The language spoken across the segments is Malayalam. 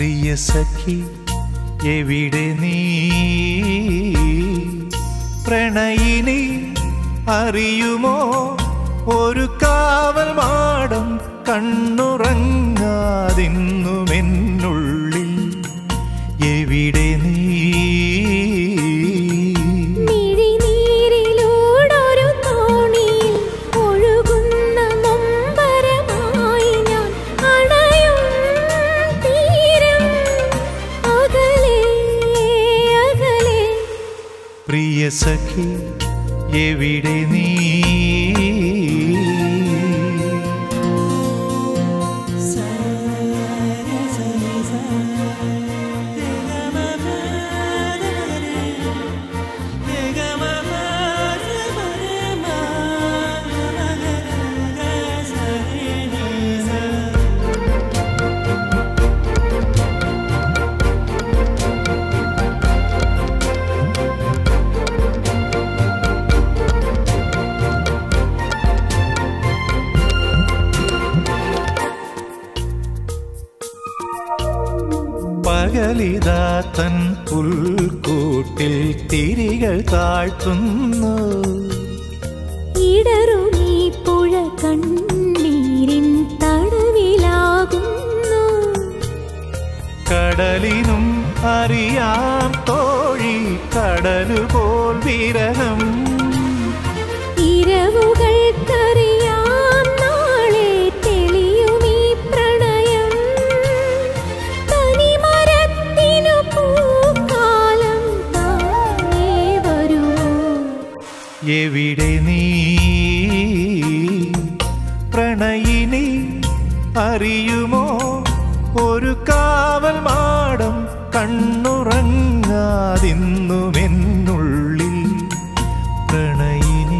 പ്രിയ സഖി എവിടെ നീ പ്രണയിനി അറിയുമോ ഒരു കാവൽ മാടം കണ്ണുറങ്ങാതിന്നുമെന്നുള്ളിൽ എവിടെ നീ മിഴിനീരിലൂടൊരു തോണിയിൽ ഒഴുകുന്ന നൊമ്പരമായി ഞാൻ അണയും തീരം അകലെ അകലെ പ്രിയ സഖി എവിടെ നീ പകലിതാ തൻ പുൽക്കൂട്ടിൽ തിരികൾ താഴ്ത്തുന്നു ഇടറുമീ പുഴ കണ്ണീരിൻ തടവിലാകുന്നു കടലിനും അറിയാം തോഴി കടലുപോൽ വിരഹം ഇരവുകൾക്കറിയാം നാളെ തെളിയുമീ പ്രണയം തനിമരത്തിനു പൂക്കാലം താനേ വരുമോ എവിടെ നീ പ്രണയിനി അറിയുമോ ഒരു കാവൽ മാടം കണ്ണുറങ്ങാതിന്നുമെന്നുള്ളിൽ പ്രണയിനി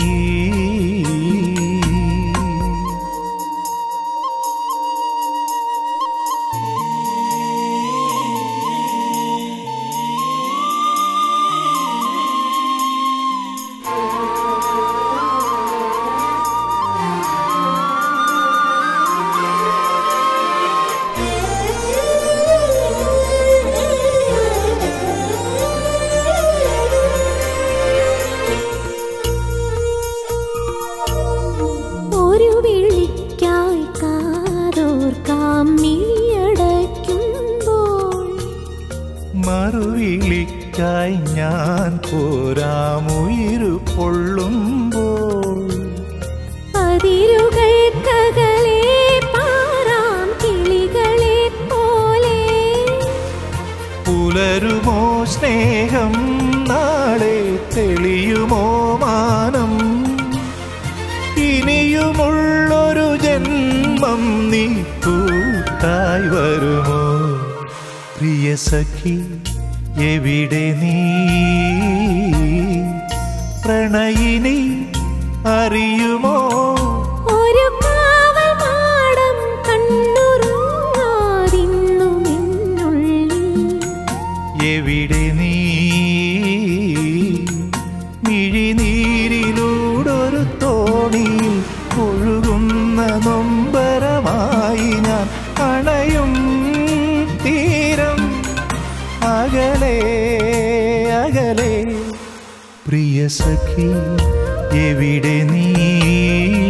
ഒരു വിളിക്കായി കാതോർക്കാം മിഴിയടയ്ക്കുമ്പോൾ മറുവിളിക്കായി ഞാൻ പോരാമുയിരു പൊള്ളുമ്പോൾ അതിരുകൾക്കകലെ പാറാം കിളികളെ പോലെ പുലരുമോ സ്നേഹം നാളെ തെളിയുമോ മാനം ഇനിയുമുള്ളൊരു ജന്മം നീ കൂട്ടായി വരുമോ പ്രിയ സഖി എവിടെ നീ പ്രണയിനി അറിയുമോ ഒരു കാവൽ മാടം കണ്ണുറങ്ങാതിന്നുമെന്നുള്ളിൽ എവിടെ നീ മിഴിനീരിലൂടൊരു തോണിയിൽ ഒഴുകുന്ന നൊമ്പരമായി ഞാൻ അണയും തീരം അകലെ അകലെ പ്രിയ സഖി എവിടെ നീ